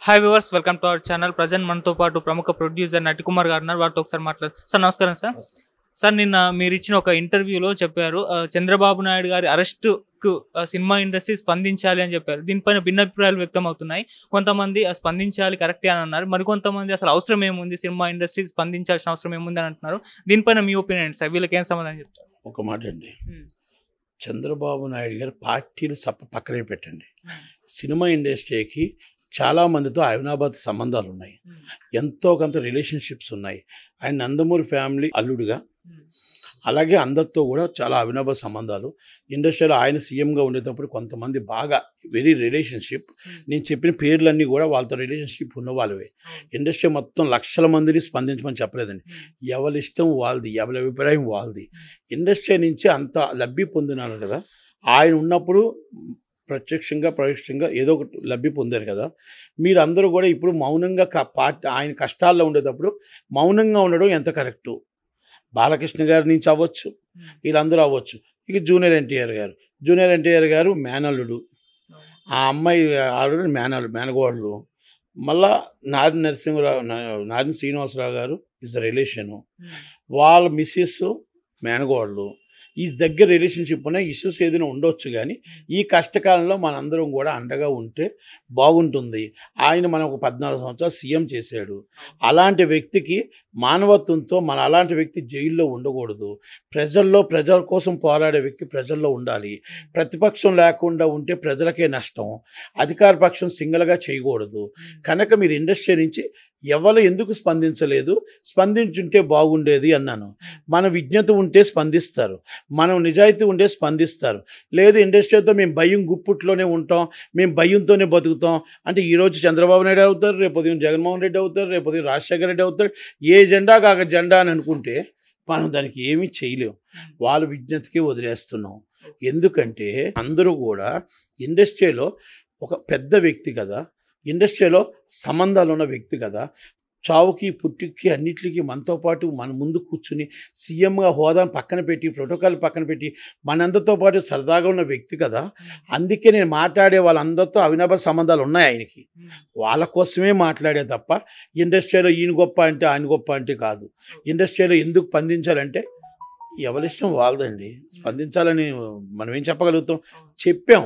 hi viewers welcome to our channel present మనతో పాటు ప్రముఖ ప్రొడ్యూసర్ నటికుమార్ గారు ఉన్నారు వారితో ఒకసారి మాట్లాడు సార్ నమస్కారం సార్ సార్ నిన్న మీరు ఇచ్చిన ఒక ఇంటర్వ్యూలో చెప్పారు ఆ, చంద్రబాబు నాయుడు గారి అరెస్టుకు ఆ, సినిమా ఇండస్ట్రీ స్పందించాలి అని చెప్పారు దీనిపైన భిన్నాభిప్రాయాలు వ్యక్తం అవుతున్నాయి కొంతమంది ఆ, స్పందించాలి కరెక్టే అని అన్నారు మరికొంతమంది అసలు అవసరం ఏముంది సినిమా ఇండస్ట్రీ స్పందించాల్సిన అవసరం ఏముంది అని అంటున్నారు దీనిపైన మీ ఒపీనియన్ సార్ వీళ్ళకి ఏం సమాధానం చెప్తారు ఒక మాట అండి చంద్రబాబు నాయుడు గారు పార్టీలు సప్ప పక్కనే పెట్టండి సినిమా ఇండస్ట్రీకి చాలా మందితో అవినాబాద్ సంబంధాలు ఉన్నాయి ఎంతో కొంత రిలేషన్షిప్స్ ఉన్నాయి ఆయన నందమూరి ఫ్యామిలీ అల్లుడుగా అలాగే అందరితో కూడా చాలా అవినాభ సంబంధాలు ఇండస్ట్రీలో ఆయన సీఎంగా ఉండేటప్పుడు కొంతమంది బాగా వెరీ రిలేషన్షిప్ నేను చెప్పిన పేర్లన్నీ కూడా వాళ్ళతో రిలేషన్షిప్ ఉన్న వాళ్ళవే ఇండస్ట్రీ మొత్తం లక్షల మందిని స్పందించమని చెప్పలేదండి ఎవరి ఇష్టం వాళ్ళది ఎవరి అభిప్రాయం వాళ్ళది ఇండస్ట్రీ నుంచి అంత లబ్ధి పొందినారు కదా ఆయన ఉన్నప్పుడు ప్రత్యక్షంగా పరోక్షంగా ఏదో ఒకటి లబ్ధి పొందారు కదా మీరందరూ కూడా ఇప్పుడు మౌనంగా క- పార్టీ ఆయన కష్టాల్లో ఉండేటప్పుడు మౌనంగా ఉండడం ఎంత కరెక్టు బాలకృష్ణ గారి నుంచి అవ్వచ్చు వీళ్ళందరూ అవ్వచ్చు ఇక జూనియర్ ఎన్టీఆర్ గారు జూనియర్ ఎన్టీఆర్ గారు మేనల్లుడు ఆ అమ్మాయి ఆల్రెడీ మేనల్లు మేనగోడలు మళ్ళా నారి నరసింహరావు నా- నారిన శ్రీనివాసరావు గారు ఇస్ ద రిలేషను వాళ్ళ మిస్సెస్ మేనగోడలు ఈ దగ్గర రిలేషన్షిప్ ఉన్న ఇష్యూస్ ఏదైనా ఉండొచ్చు కానీ ఈ కష్టకాలంలో మనందరం కూడా అండగా ఉంటే బాగుంటుంది ఆయన మనం ఒక పద్నాలుగు సంవత్సరాలు సీఎం చేశాడు అలాంటి వ్యక్తికి మానవత్వంతో మన అలాంటి వ్యక్తి జైల్లో ఉండకూడదు ప్రజల్లో ప్రజల కోసం పోరాడే వ్యక్తి ప్రజల్లో ఉండాలి ప్రతిపక్షం లేకుండా ఉంటే ప్రజలకే నష్టం అధికార పక్షం సింగిల్గా చేయకూడదు కనుక మీరు ఇండస్ట్రీ నుంచి ఎవరు ఎందుకు స్పందించలేదు స్పందించుంటే బాగుండేది అన్నాను మన విజ్ఞత ఉంటే స్పందిస్తారు మనం నిజాయితీ ఉంటే స్పందిస్తారు లేదు ఇండస్ట్రీతో మేము భయం గుప్పుట్లోనే ఉంటాం మేము భయంతోనే బతుకుతాం అంటే ఈరోజు చంద్రబాబు నాయుడు అవుతారు రేపు ఉదయం జగన్మోహన్ రెడ్డి అవుతారు రేపు ఉదయం రాజశేఖర రెడ్డి అవుతారు ఏ జెండా కాక జెండా అని అనుకుంటే మనం దానికి ఏమీ చేయలేం వాళ్ళ విజ్ఞతకి వదిలేస్తున్నాం ఎందుకంటే అందరూ కూడా ఇండస్ట్రీలో ఒక పెద్ద వ్యక్తి కదా ఇండస్ట్రీలో సంబంధాలు ఉన్న వ్యక్తి కదా చావుకి పుట్టుకి అన్నిటికీ మనతో పాటు మన ముందు కూర్చుని సీఎంగా హోదాను పక్కన పెట్టి ప్రోటోకాల్ పక్కన పెట్టి మనందరితో పాటు సరదాగా ఉన్న వ్యక్తి కదా అందుకే నేను మాట్లాడే వాళ్ళందరితో అవినాభ సంబంధాలు ఉన్నాయి ఆయనకి వాళ్ళ కోసమే మాట్లాడే తప్ప ఇండస్ట్రీలో ఈయన గొప్ప అంటే ఆయన గొప్ప అంటే కాదు ఇండస్ట్రీలో ఎందుకు స్పందించాలంటే ఎవరిష్టం వాళ్ళదండి స్పందించాలని మనం ఏం చెప్పగలుగుతాం చెప్పాం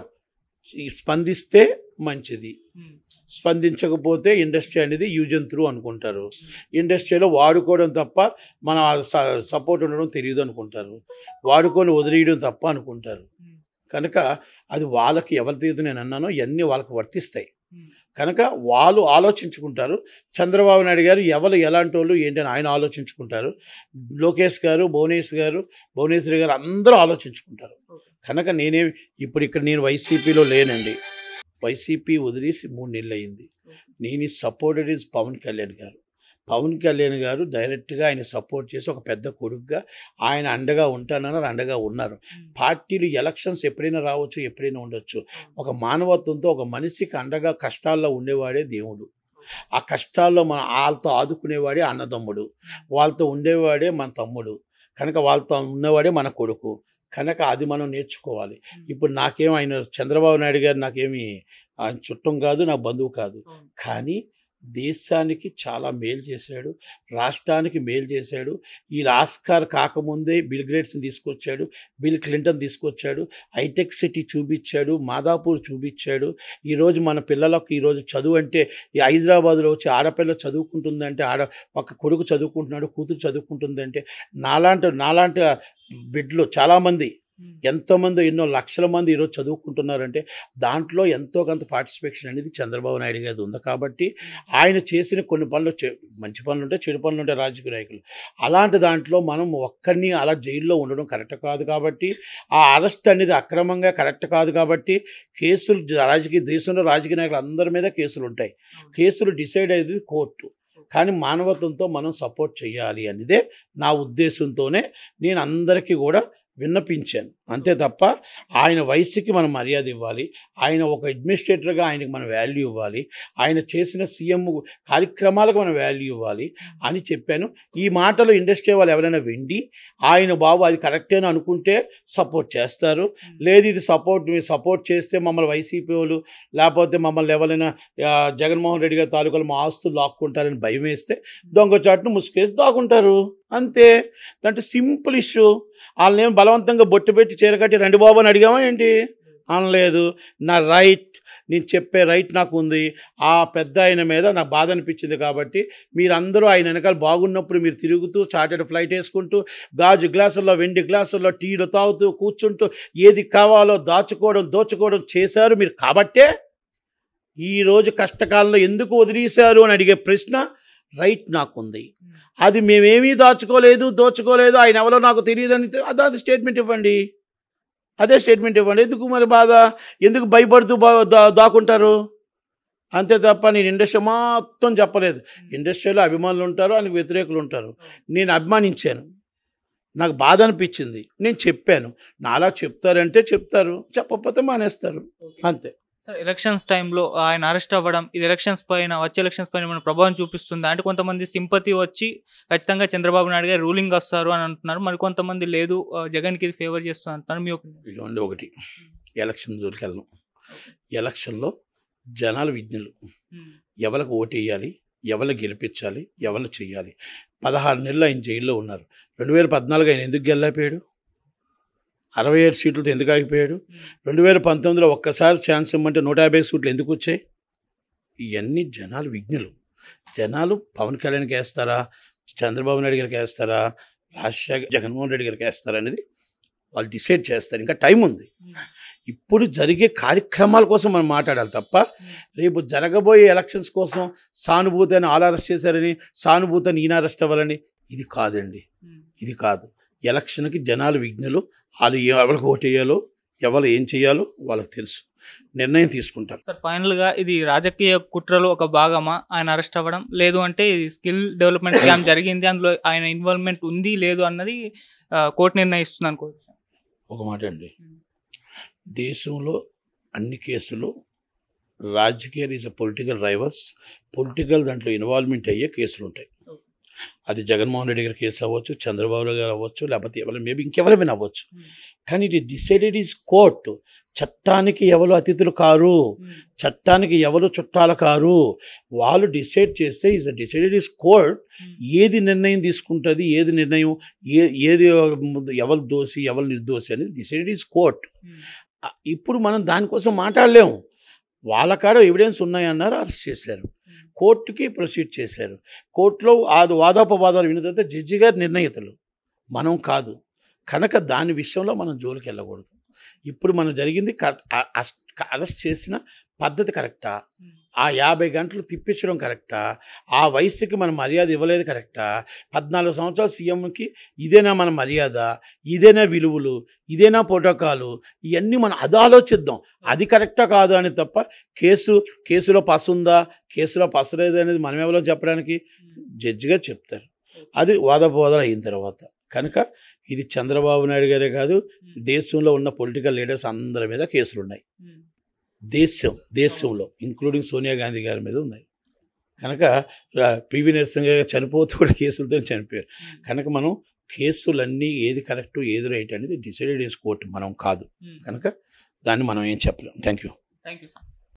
ఈ స్పందిస్తే మంచిది స్పందించకపోతే ఇండస్ట్రీ అనేది యూజ్ అండ్ త్రూ అనుకుంటారు ఇండస్ట్రీలో వాడుకోవడం తప్ప మన సపోర్ట్ ఉండడం తెలియదు అనుకుంటారు వాడుకొని వదిలేయడం తప్ప అనుకుంటారు కనుక అది వాళ్ళకి ఎవరి తీరు నేను అన్నానో ఇవన్నీ వాళ్ళకి వర్తిస్తాయి కనుక వాళ్ళు ఆలోచించుకుంటారు చంద్రబాబు నాయుడు గారు ఎవరు ఎలాంటి వాళ్ళు ఏంటని ఆయన ఆలోచించుకుంటారు లోకేష్ గారు భువనేష్ గారు భువనేశ్వరి గారు అందరూ ఆలోచించుకుంటారు కనుక నేనే ఇప్పుడు ఇక్కడ నేను వైసీపీలో లేనండి వైసీపీ వదిలేసి మూడు నెలలు అయింది నేను సపోర్టెడ్ ఇస్ పవన్ కళ్యాణ్ గారు పవన్ కళ్యాణ్ గారు డైరెక్ట్గా ఆయన సపోర్ట్ చేసి ఒక పెద్ద కొడుకుగా ఆయన అండగా ఉంటానన్నారు అండగా ఉన్నారు పార్టీలు ఎలక్షన్స్ ఎప్పుడైనా రావచ్చు ఎప్పుడైనా ఉండొచ్చు ఒక మానవత్వంతో ఒక మనిషికి అండగా కష్టాల్లో ఉండేవాడే దేవుడు ఆ కష్టాల్లో మన వాళ్ళతో ఆదుకునేవాడే అన్నదమ్ముడు వాళ్ళతో ఉండేవాడే మన తమ్ముడు కనుక వాళ్ళతో ఉన్నవాడే మన కొడుకు కనుక అది మనం నేర్చుకోవాలి ఇప్పుడు నాకేం ఆయన చంద్రబాబు నాయుడు గారు నాకేమి ఆయన చుట్టం కాదు నా బంధువు కాదు కానీ దేశానికి చాలా మేలు చేశాడు రాష్ట్రానికి మేలు చేశాడు ఈ ఆస్కార్ కాకముందే బిల్ గ్రేట్స్ని తీసుకొచ్చాడు బిల్ క్లింటన్ తీసుకొచ్చాడు హైటెక్ సిటీ చూపించాడు మాదాపూర్ చూపించాడు ఈరోజు మన పిల్లలకు ఈరోజు చదువు అంటే ఈ హైదరాబాద్లో వచ్చి ఆడపిల్ల చదువుకుంటుందంటే ఆడ ఒక కొడుకు చదువుకుంటున్నాడు కూతురు చదువుకుంటుందంటే నాలాంటి నాలాంటి బిడ్డలు చాలామంది ఎంతోమంది ఎన్నో లక్షల మంది ఈరోజు చదువుకుంటున్నారంటే దాంట్లో ఎంతో కొంత పార్టిసిపేషన్ అనేది చంద్రబాబు నాయుడు గారి ఉంది కాబట్టి ఆయన చేసిన కొన్ని పనులు చె- మంచి పనులు ఉంటాయి చెడు పనులు ఉంటాయి రాజకీయ నాయకులు అలాంటి దాంట్లో మనం ఒక్కరిని అలా జైల్లో ఉండడం కరెక్ట్ కాదు కాబట్టి ఆ అరెస్ట్ అనేది అక్రమంగా కరెక్ట్ కాదు కాబట్టి కేసులు జ- రాజకీయ దేశంలో రాజకీయ నాయకులు అందరి మీద కేసులు ఉంటాయి కేసులు డిసైడ్ అయ్యేది కోర్టు కానీ మానవత్వంతో మనం సపోర్ట్ చేయాలి అనేదే నా ఉద్దేశంతోనే నేను అందరికీ కూడా విన్నపించాను అంతే తప్ప ఆయన వయసుకి మనం మర్యాద ఇవ్వాలి ఆయన ఒక అడ్మినిస్ట్రేటర్గా ఆయనకి మనం వాల్యూ ఇవ్వాలి ఆయన చేసిన సీఎం కార్యక్రమాలకు మనం వాల్యూ ఇవ్వాలి అని చెప్పాను ఈ మాటలు ఇండస్ట్రీ వాళ్ళు ఎవరైనా విండి ఆయన బాబు అది కరెక్టేనా అనుకుంటే సపోర్ట్ చేస్తారు లేదు ఇది సపోర్ట్ మీరు సపోర్ట్ చేస్తే మమ్మల్ని వైసీపీ వాళ్ళు లేకపోతే మమ్మల్ని ఎవరైనా ఆ, జగన్మోహన్ రెడ్డి గారి తాలూకాలు మా ఆస్తులు లాక్కుంటారని భయం వేస్తే దొంగచాటును ముసుకేసి దాక్కుంటారు అంతే దాంట్లో సింపుల్ ఇష్యూ వాళ్ళని ఏం బలవంతంగా బొట్టు పెట్టి చీరకట్టి రండి బాబు అని అడిగామా ఏంటి అనలేదు నా రైట్ నేను చెప్పే రైట్ నాకు ఉంది ఆ పెద్ద ఆయన మీద నాకు బాధ అనిపించింది కాబట్టి మీరందరూ ఆయన వెనకాల బాగున్నప్పుడు మీరు తిరుగుతూ చార్టెడ్ ఫ్లైట్ వేసుకుంటూ గాజు గ్లాసుల్లో వెండి గ్లాసుల్లో టీలు తాగుతూ కూర్చుంటూ ఏది కావాలో దాచుకోవడం దోచుకోవడం చేశారు మీరు కాబట్టే ఈరోజు కష్టకాలంలో ఎందుకు వదిలేశారు అని అడిగే ప్రశ్న రైట్ నాకుంది అది మేమేమీ దాచుకోలేదు దోచుకోలేదు ఆయన ఎవరో నాకు తెలియదని అదే అది స్టేట్మెంట్ ఇవ్వండి అదే స్టేట్మెంట్ ఇవ్వండి ఎందుకు మరి బాధ ఎందుకు భయపడుతూ బా దా దాకుంటారు అంతే తప్ప నేను ఇండస్ట్రీ మొత్తం చెప్పలేదు ఇండస్ట్రీలో అభిమానులు ఉంటారు ఆయనకు వ్యతిరేకులు ఉంటారు నేను అభిమానించాను నాకు బాధ అనిపించింది నేను చెప్పాను నాలా చెప్తారంటే చెప్తారు చెప్పకపోతే మానేస్తారు అంతే సార్ ఎలక్షన్స్ టైంలో ఆయన అరెస్ట్ అవ్వడం ఇది ఎలక్షన్స్ పైన వచ్చే ఎలక్షన్స్ పైన మన ప్రభావం చూపిస్తుంది అంటే కొంతమంది సింపతి వచ్చి ఖచ్చితంగా చంద్రబాబు నాయుడు గారు రూలింగ్ వస్తారు అని అంటున్నారు మరి కొంతమంది లేదు ఆ, జగన్కి ఇది ఫేవర్ చేస్తుంది అంటున్నారు మీ ఒపీనియన్ ఇదిగోండి ఒకటి ఎలక్షన్ జోలికి వెళ్ళను ఎలక్షన్లో జనాలు విజ్ఞులు ఎవరికి ఓటు వేయాలి ఎవరిని గెలిపించాలి ఎవరిని చెయ్యాలి పదహారు నెలలు ఆయన జైల్లో ఉన్నారు రెండు వేల పద్నాలుగు ఆయన ఎందుకు గెల్లైపోయాడు అరవై ఏడు సీట్లతో ఎందుకు ఆగిపోయాడు రెండు వేల పంతొమ్మిదిలో ఒక్కసారి ఛాన్స్ ఇమ్మంటే నూట యాభై సీట్లు ఎందుకు వచ్చాయి ఇవన్నీ జనాలు విజ్ఞులు జనాలు పవన్ కళ్యాణ్కి వేస్తారా చంద్రబాబు నాయుడు గారికి వేస్తారా రాజశేఖర్ జగన్మోహన్ రెడ్డి గారికి వేస్తారా అనేది వాళ్ళు డిసైడ్ చేస్తారు ఇంకా టైం ఉంది ఇప్పుడు జరిగే కార్యక్రమాల కోసం మనం మాట్లాడాలి తప్ప రేపు జరగబోయే ఎలక్షన్స్ కోసం సానుభూతి అని ఆల్ అరెస్ట్ చేశారని సానుభూతి అని ఈయన అరెస్ట్ అవ్వాలని ఇది కాదండి ఇది కాదు ఎలక్షన్కి జనాలు విజ్ఞులు వాళ్ళు ఏ- ఎవరికి ఓటు వేయాలో ఎవరు ఏం చేయాలో వాళ్ళకి తెలుసు నిర్ణయం తీసుకుంటారు సార్ ఫైనల్ గా ఇది రాజకీయ కుట్రలో ఒక భాగమా ఆయన అరెస్ట్ అవ్వడం లేదు అంటే ఇది స్కిల్ డెవలప్మెంట్ స్కామ్ జరిగింది అందులో ఆయన ఇన్వాల్వ్మెంట్ ఉంది లేదు అన్నది ఆ, కోర్టు నిర్ణయిస్తుంది అనుకోవచ్చు ఒక మాట అండి దేశంలో అన్ని కేసులు రాజకీయాలు is a political rivals political దాంట్లో ఇన్వాల్వ్మెంట్ అయ్యే కేసులు ఉంటాయి అది జగన్మోహన్ రెడ్డి గారి కేసు అవ్వచ్చు చంద్రబాబు నాయుడు గారు అవ్వచ్చు లేకపోతే ఎవరు మేబీ ఇంకెవరైనా అవ్వచ్చు కానీ ఇది డిసైడెడ్ ఈజ్ కోర్ట్ చట్టానికి ఎవరు అతిథులు కారు చట్టానికి ఎవరు చుట్టాలు కారు వాళ్ళు డిసైడ్ చేస్తే is a decided is court ఏది నిర్ణయం తీసుకుంటుంది ఏది నిర్ణయం ఏ ఏది ఎవరు దోషి ఎవరు నిర్దోషి అనేది డిసైడెడ్ ఈజ్ కోర్ట్ ఇప్పుడు మనం దానికోసం మాట్లాడలేము వాళ్ళ కాడ ఎవిడెన్స్ ఉన్నాయన్నారు అరెస్ట్ చేశారు కోర్టుకి ప్రొసీడ్ చేశారు కోర్టులో అది వాదోపవాదాలు విన్న తర్వాత జడ్జి గారు నిర్ణయితలు మనం కాదు కనుక దాని విషయంలో మనం జోలికి వెళ్ళకూడదు ఇప్పుడు మనం జరిగింది కరెక్ట్ అరెస్ట్ చేసిన పద్ధతి కరెక్టా ఆ యాభై గంటలు తిప్పించడం కరెక్టా ఆ వయసుకి మనం మర్యాద ఇవ్వలేదు కరెక్టా పద్నాలుగు సంవత్సరాల సీఎంకి ఇదేనా మన మర్యాద ఇదేనా విలువలు ఇదేనా ప్రోటోకాలు ఇవన్నీ మనం అది ఆలోచిద్దాం అది కరెక్టా కాదు అని తప్ప కేసు కేసులో పసు ఉందా కేసులో పసు లేదు అనేది మనం ఎవరో చెప్పడానికి జడ్జిగా చెప్తారు అది వాదపోదాలు అయిన తర్వాత కనుక ఇది చంద్రబాబు నాయుడు గారే కాదు దేశంలో ఉన్న పొలిటికల్ లీడర్స్ అందరి మీద కేసులు ఉన్నాయి దేశం దేశంలో ఇంక్లూడింగ్ సోనియా గాంధీ గారి మీద ఉన్నాయి కనుక ఆ, పివి నరసింహ గారు చనిపోతే కూడా కేసులతో చనిపోయారు కనుక మనం కేసులన్నీ ఏది కరెక్ట్ ఏది రైట్ అనేది డిసైడెడ్ చేసుకోవటం మనం కాదు కనుక దాన్ని మనం ఏం చెప్పలేం thank you thank you sir